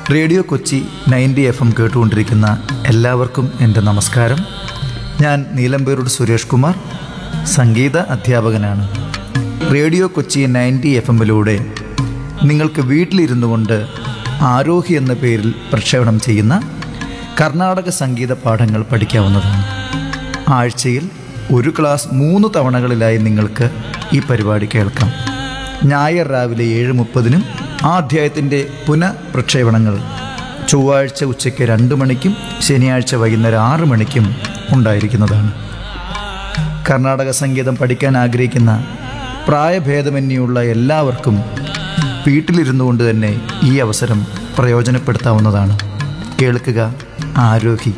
radio Kochi ninety F M കേട്ടുകൊണ്ടിരിക്കുന്ന എല്ലാവർക്കും എൻ്റെ നമസ്കാരം ഞാൻ നീലമ്പേരോട് സുരേഷ് കുമാർ സംഗീത അധ്യാപകനാണ് റേഡിയോ കൊച്ചി നയൻറ്റി എഫ് എമ്മിലൂടെ നിങ്ങൾക്ക് വീട്ടിലിരുന്നു കൊണ്ട് ആരോഹി എന്ന പേരിൽ പ്രക്ഷേപണം ചെയ്യുന്ന കർണാടക സംഗീത പാഠങ്ങൾ പഠിക്കാവുന്നതാണ് ആഴ്ചയിൽ ഒരു ക്ലാസ് മൂന്ന് തവണകളിലായി നിങ്ങൾക്ക് ഈ പരിപാടി കേൾക്കാം ഞായർ രാവിലെ ഏഴ് മുപ്പതിനും ആ അധ്യായത്തിൻ്റെ പുനഃപ്രക്ഷേപണങ്ങൾ ചൊവ്വാഴ്ച ഉച്ചയ്ക്ക് രണ്ട് മണിക്കും ശനിയാഴ്ച വൈകുന്നേരം ആറ് മണിക്കും ഉണ്ടായിരിക്കുന്നതാണ് കർണാടക സംഗീതം പഠിക്കാൻ ആഗ്രഹിക്കുന്ന പ്രായഭേദമന്യുള്ള എല്ലാവർക്കും വീട്ടിലിരുന്നു കൊണ്ട് തന്നെ ഈ അവസരം പ്രയോജനപ്പെടുത്താവുന്നതാണ് കേൾക്കുക ആരോഹി